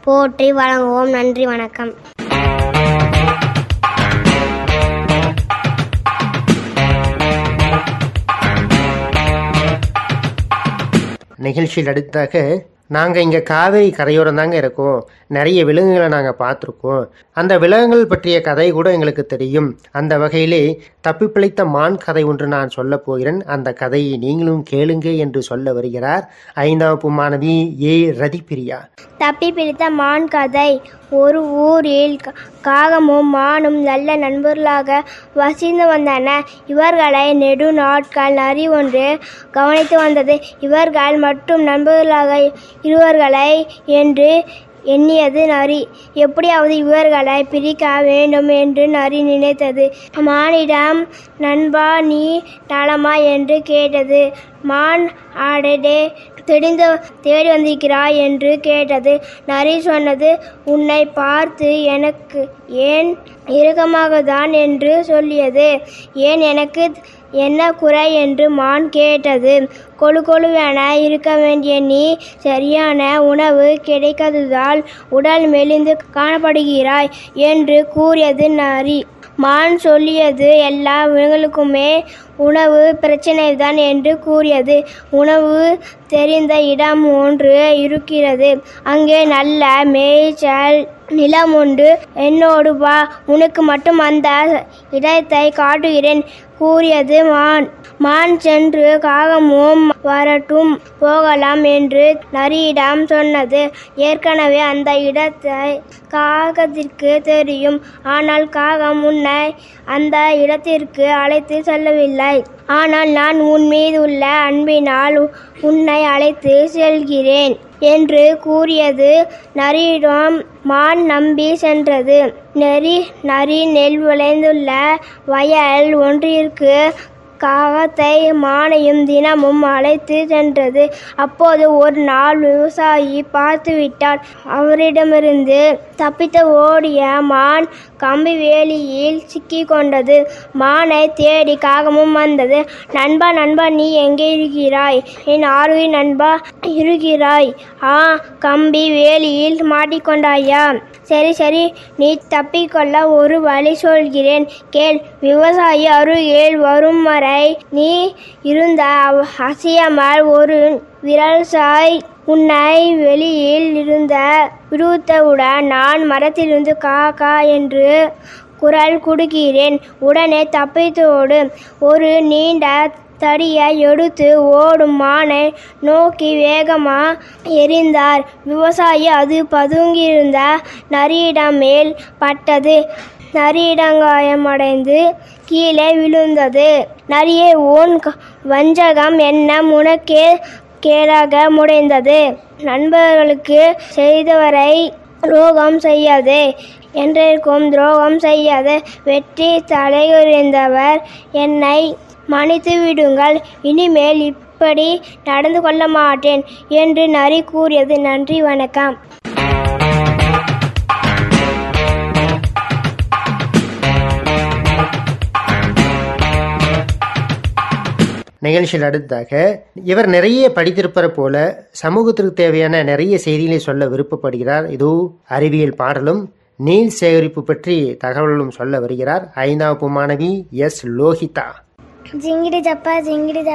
போற்றி வழங்குவோம் நன்றி வணக்கம் நிகழ்ச்சியில் அடுத்தாக நாங்கள் இங்கே காவேரி கரையோரம் தாங்க இருக்கோம் நிறைய விலங்குகளை நாங்கள் பார்த்துருக்கோம் அந்த விலங்குகள் பற்றிய கதை கூட எங்களுக்கு தெரியும் அந்த வகையிலே தப்பி பிழைத்த மான் கதை ஒன்று நான் சொல்ல போகிறேன் அந்த கதையை நீங்களும் கேளுங்க என்று சொல்ல வருகிறார் ஐந்தாம் வகுப்பு மாணவி ஏ ரதிப்பிரியா தப்பி பிடித்த மான் கதை ஒரு ஊரில் கா- காகமும் மானும் நல்ல நண்பர்களாக வசித்து வந்தன இவர்களை நெடு நாட்கள் நரி ஒன்று கவனித்து வந்தது இவர்கள் மட்டும் நண்பர்களாக இருவர்களை என்று எண்ணியது நரி எப்படியாவது இவர்களை பிரிக்க வேண்டும் என்று நரி நினைத்தது மானிடம் நண்பா நீ நலமா என்று கேட்டது மான் ஆடடே தெரிந்து தேடி வந்திருக்கிறாய் என்று கேட்டது நரி சொன்னது உன்னை பார்த்து எனக்கு ஏன் இறுக்கமாக தான் என்று சொல்லியது ஏன் எனக்கு என்ன குறை என்று மான் கேட்டது கொழு கொழுவென இருக்க வேண்டிய நீ சரியான உணவு கிடைக்காததால் உடல் மெலிந்து காணப்படுகிறாய் என்று கூறியது நரி மான் சொல்லியது எல்லா விலங்குகளுக்குமே உணவு பிரச்சனை தான் என்று கூறியது உணவு தெரிந்த இடம் ஒன்று இருக்கிறது அங்கே நல்ல மேய்ச்சல் நிலம் உண்டு என்னோடு வா உனக்கு மட்டும் அந்த இடத்தை காட்டுகிறேன் கூறியது மான் மான் சென்று காகமும் வரட்டும் போகலாம் என்று நரியிடம் சொன்னது ஏற்கனவே அந்த இடத்தை காகத்திற்கு தெரியும் ஆனால் காகம் உன்னை அந்த இடத்திற்கு அழைத்து செல்லவில்லை ஆனால் நான் உன் மீது உள்ள அன்பினால் உ- உன்னை அழைத்து செல்கிறேன் என்று கூறியது நரியிடம் மான் நம்பி சென்றது நரி நரி நெல் விளைந்துள்ள வயல் ஒன்றிற்கு காகத்தை மானையும் தினமும் அழைத்து சென்றது அப்போது ஒரு நாள் விவசாயி பார்த்து விட்டார் அவரிடமிருந்து தப்பித்து ஓடிய மான் கம்பி வேலியில் சிக்கிக் கொண்டது மானை தேடி காகமும் வந்தது நண்பா நண்பா நீ எங்கே இருக்கிறாய் என் ஆர்வி நண்பா இருக்கிறாய் ஆ கம்பி வேலியில் மாட்டிக்கொண்டாயா சரி சரி நீ தப்பிக்கொள்ள ஒரு வழி சொல்கிறேன் கேள் விவசாயி அருகில் வரும் வரை நீ இருந்த அவ- அசையாமல் ஒரு விரல் சாய் உன்னை வெளியில் இருந்த விடுவித்தவுடன் நான் மரத்திலிருந்து கா கா என்று குரல் கொடுக்கிறேன் உடனே தப்பித்தோடு ஒரு நீண்ட தடியை எடுத்து ஓடும் மானை நோக்கி வேகமா எறிந்தார் விவசாயி அது பதுங்கியிருந்த நரியிடம் மேல் பட்டது நரியிடங்காயமடைந்து கீழே விழுந்தது நரியே உன் க- வஞ்சகம் என்ன உனக்கே கேடாக முடிந்தது நண்பர்களுக்கு செய்தவரை துரோகம் செய்யாதே என்றைக்கும் துரோகம் செய்யாத வெற்றி தலையுறிந்தவர் என்னை மன்னித்து விடுங்கள் இனிமேல் இப்படி நடந்து கொள்ள மாட்டேன் என்று நரி கூறியது நன்றி வணக்கம் நிகழ்ச்சியில் அடுத்ததாக இவர் நிறைய படித்திருப்பது போல சமூகத்திற்கு தேவையான நிறைய செய்திகளை சொல்ல விருப்பப்படுகிறார் இதோ அறிவியல் பாடலும் நீர் சேகரிப்பு பற்றி தகவலும் சொல்ல வருகிறார் ஐந்தாம் வகுப்பு மாணவி எஸ் லோஹிதா ஜிங்கிடி ஜப்பா ஜிங்கிடி